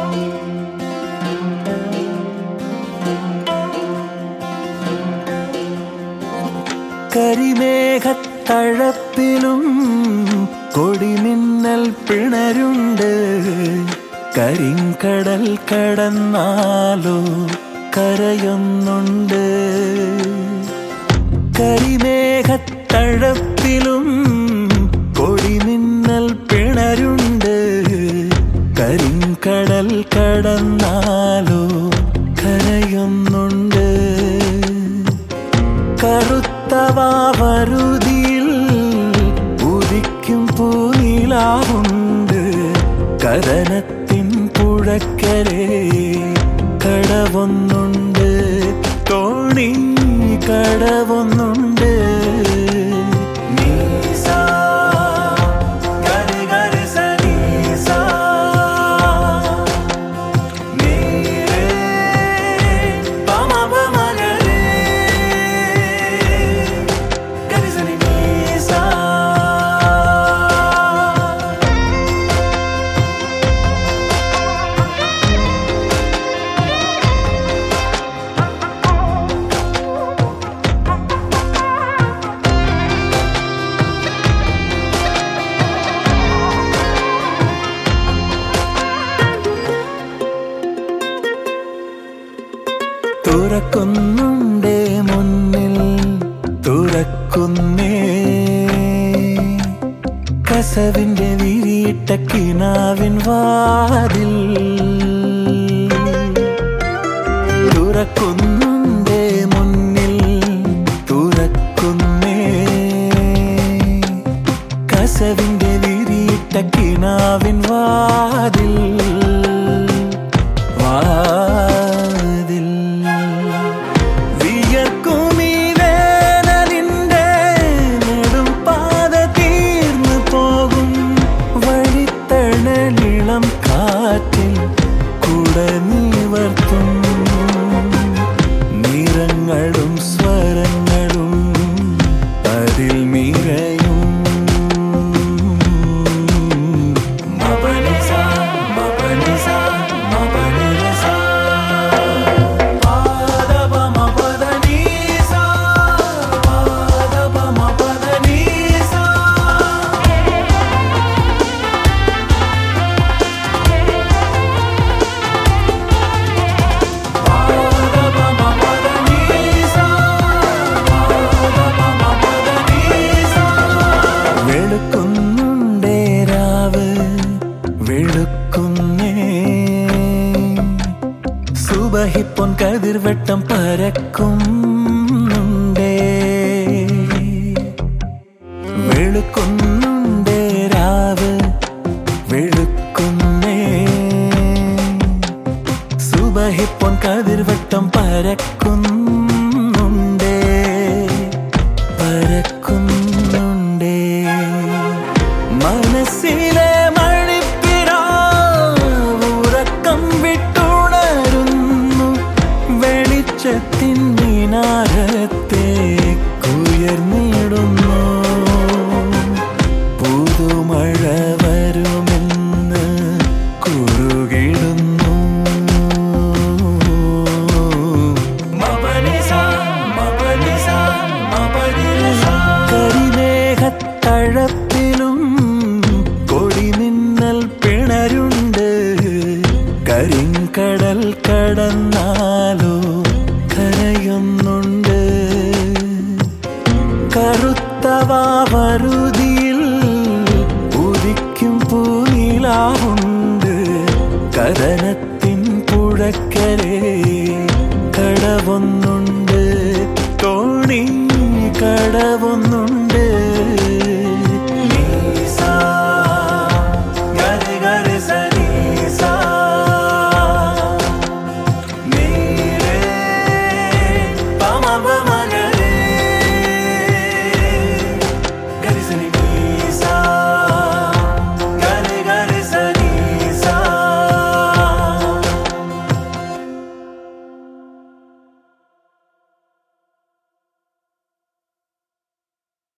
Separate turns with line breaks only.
കരിമേഘത്തഴപ്പിലും കൊടിമിന്നൽ പിണരുണ്ട് കരിങ്കടൽ കടന്നാലോ കരയൊന്നുണ്ട് കരിമേഘത്തഴപ്പിലും കൊടിമിന്നൽ പിണരുണ്ട് കരിങ്കടൽ കടന്നാലോ കരയൊന്നുണ്ട് കറുത്തവാവരുതിയിൽ ഉദിക്കും പൂനിലാവുണ്ട് കഥനത്തിൻ പുഴക്കരെ കടവൊന്നുണ്ട് തോണി കടവൊന്നുണ്ട് നീസാ, ഗരി ഗരി സനീസാ. നീരേ, പമ പമ ഗരേ. ഗരി സനി നീസാ. തുറക്കുന്നുണ്ടേ മുന്നിൽ തുറക്കുന്നേ കസവിന്റെ വിരിയിട്ട കിനാവിൻ വാതിൽ തുറക്കുന്നുണ്ടേ മുന്നിൽ തുറക്കുന്നേ കസവിന്റെ വിരിയിട്ട കിനാവിൻ വാതിൽ വാതിൽ വിയർക്കുമീ വേനലിന്റെ നെടും പാത തീർന്നു പോകും വഴിത്തണലിളം കാറ്റിൽ കുട നിവർത്തും നിറങ്ങളും സ്വരങ്ങളും അതിൽ മിറയും മപനിസ, മപനിസ, മപനിരസ. പാദപമപദനീസ, പാദപമപദനീസ. പാദപമപദനീസ, പാദപമപദനീസ. വെളുക്കുന്നുണ്ടേ രാവ് വെളുക്കുന്നേ സുബഹിപ്പൊൻ കതിർവട്ടം പരക്കുന്നുണ്ടേ വെളുക്കുന്നുണ്ടേ രാവ് വെളുക്കുന്നേ സുബഹിപ്പൊൻ കതിർവട്ടം പരക്കുന്നുണ്ടേ പരക്കുന്നുണ്ടേ മനസ്സിലെ മണിപ്പിരാവുറക്കം വിട്ടുണരുന്നു വെളിച്ചത്തിൻ മിനാരത്തെ കുയർന്നിടുന്നു പുതുമഴ വരുമെന്ന് കുറുകിടുന്നു മപനിസ, മപനിസ, മപനിരസ. കരിമേഘത്തഴപ്പിലും കൊടിമിന്നൽ പിണരുണ്ട് കരിങ്കടൽ കടന്നാലോ കരയൊന്നുണ്ട് കറുത്തവാവരുതിയിൽ ഉദിക്കും പൂനിലാവുണ്ട് കഥനത്തിൽ